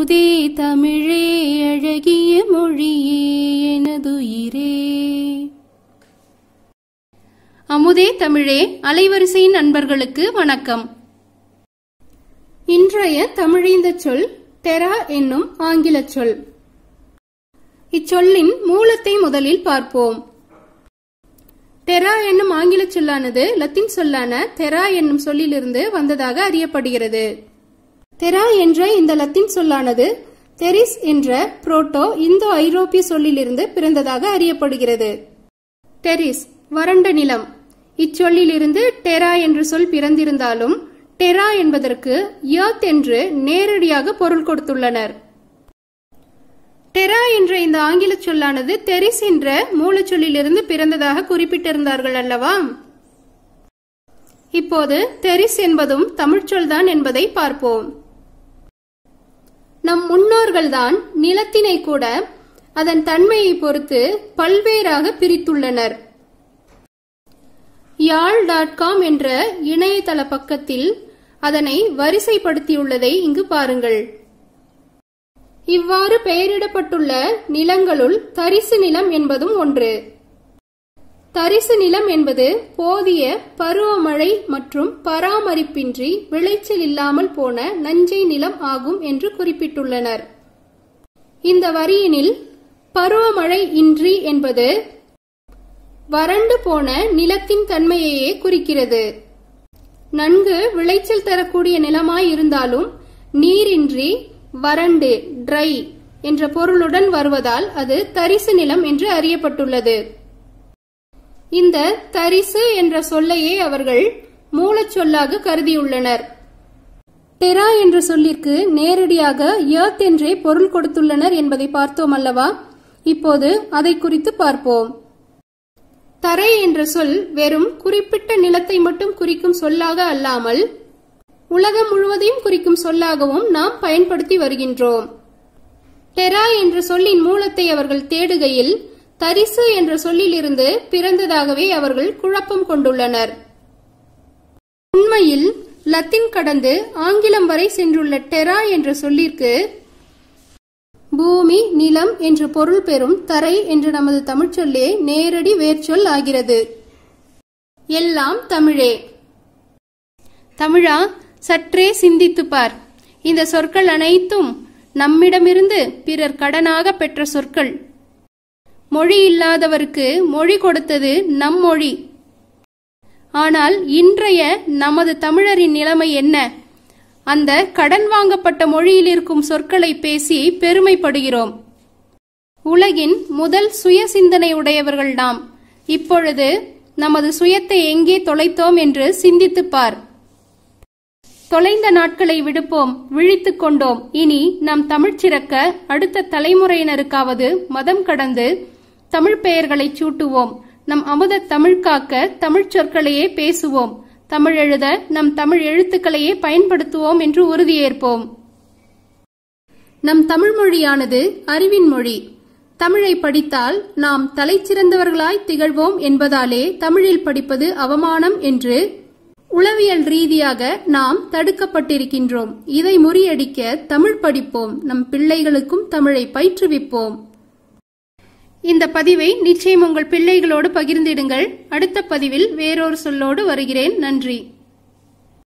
அமுதே தமிழே அழகிய மொழியே எனதுயிரே அமுதே தமிழே அலைவரிசையின் நண்பர்களுக்கு வணக்கம் இன்றைய தமிழீந்த சொல் டெரா என்னும் ஆங்கிலச் சொல் இச்சொல்லின் மூலத்தை முதலில் பார்ப்போம் டெரா என்னும் ஆங்கிலச் சொல்லானது லத்தீன் சொல்லான தெரா என்னும் சொல்லிலிருந்து வந்ததாக அறியப்படுகிறது தெரா என்ற இந்த லத்தீன் சொல்லானது தெரிஸ் என்ற புரோட்டோ இந்தோ ஐரோப்பிய சொல்லிலிருந்து பிறந்ததாக அறியப்படுகிறது டெரிஸ் வறண்ட நிலம் இச்சொல்லிலிருந்து டெரா என்ற சொல் பிறந்திருந்தாலும் டெரா என்பதற்கு யர்த் என்று நேரடியாக பொருள் கொடுத்துள்ளனர் டெரா என்ற இந்த ஆங்கில சொல்லானது தெரிஸ் என்ற மூலச்சொல்லிலிருந்து பிறந்ததாக குறிப்பிட்டிருந்தார்கள் அல்லவா இப்போது தெரிஸ் என்பதும் தமிழ்ச்சொல்தான் என்பதை பார்ப்போம் நம் முன்னோர்கள்தான் நிலத்தினை கூட அதன் தன்மையை பொறுத்து பல்வேறாக பிரித்துள்ளனர் யாழ் டாட் காம் என்ற இணையதள பக்கத்தில் அதனை வரிசைப்படுத்தியுள்ளதை இங்கு பாருங்கள் இவ்வாறு பெயரிடப்பட்டுள்ள நிலங்களுள் தரிசு நிலம் என்பதும் ஒன்று தரிசு நிலம் என்பது போதிய பருவமழை மற்றும் பராமரிப்பின்றி விளைச்சல் இல்லாமல் போன நஞ்சை நிலம் ஆகும் என்று குறிப்பிட்டுள்ளனர் இந்த வரியினில் பருவமழை இன்றி என்பது வறண்டு போன நிலத்தின் தன்மையையே குறிக்கிறது நன்கு விளைச்சல் தரக்கூடிய நிலமாய் இருந்தாலும் நீரின்றி வறண்டு ட்ரை என்ற பொருளுடன் வருவதால் அது தரிசு நிலம் என்று அறியப்பட்டுள்ளது இந்த தரிசு என்ற சொல்லையே அவர்கள் மூலச்சொல்லாக கருதியுள்ளனர் டெரா என்ற சொல்லிற்கு நேரடியாக யர்த் என்றே பொருள் கொடுத்துள்ளனர் என்பதை பார்த்தோம் அல்லவா இப்போது அதை குறித்து பார்ப்போம் தரை என்ற சொல் வெறும் குறிப்பிட்ட நிலத்தை மட்டும் குறிக்கும் சொல்லாக அல்லாமல் உலகம் முழுவதையும் குறிக்கும் சொல்லாகவும் நாம் பயன்படுத்தி வருகின்றோம் டெரா என்ற சொல்லின் மூலத்தை அவர்கள் தேடுகையில் தரிசு என்ற சொல்லிலிருந்து பிறந்ததாகவே அவர்கள் குழப்பம் கொண்டுள்ளனர் உண்மையில் லத்தீன் கடந்து ஆங்கிலம் வரை சென்றுள்ள டெரா என்ற சொல்லிற்கு பூமி நிலம் என்று பொருள் பெறும் தரை என்று நமது தமிழ்ச்சொல்லே நேரடி வேர்ச்சொல் ஆகிறது எல்லாம் தமிழே தமிழா சற்றே சிந்தித்துப் பார் இந்த சொற்கள் அனைத்தும் நம்மிடமிருந்து பிறர் கடனாக பெற்ற சொற்கள் மொழி இல்லாதவருக்கு மொழி கொடுத்தது நம் மொழி ஆனால் இன்றைய நமது தமிழரின் நிலைமை என்ன அந்த கடன் வாங்கப்பட்ட மொழியில் இருக்கும் சொற்களை பேசி பெருமைப்படுகிறோம் உலகின் முதல் சுய சிந்தனை உடையவர்கள் நாம் இப்பொழுது நமது சுயத்தை எங்கே தொலைத்தோம் என்று சிந்தித்துப் பார் தொலைந்த நாட்களை விடுப்போம் விழித்துக் கொண்டோம் இனி நம் தமிழ் சிறக்க அடுத்த தலைமுறையினருக்காவது மதம் கடந்து தமிழ் பெயர்களை சூட்டுவோம் நம் அமுத தமிழ் காக்க தமிழ் சொற்களையே பேசுவோம் தமிழ் எழுத நம் தமிழ் எழுத்துக்களையே பயன்படுத்துவோம் என்று உறுதியேற்போம் நம் தமிழ் மொழியானது அறிவின் மொழி தமிழை படித்தால் நாம் தலைச்சிறந்தவர்களாய் திகழ்வோம் என்பதாலே தமிழில் படிப்பது அவமானம் என்று உளவியல் ரீதியாக நாம் தடுக்கப்பட்டிருக்கின்றோம் இதை முறியடிக்க தமிழ் படிப்போம் நம் பிள்ளைகளுக்கும் தமிழை பயிற்றுவிப்போம் இந்த பதிவை நிச்சயம் உங்கள் பிள்ளைகளோடு பகிர்ந்திடுங்கள் அடுத்த பதிவில் வேறொரு சொல்லோடு வருகிறேன் நன்றி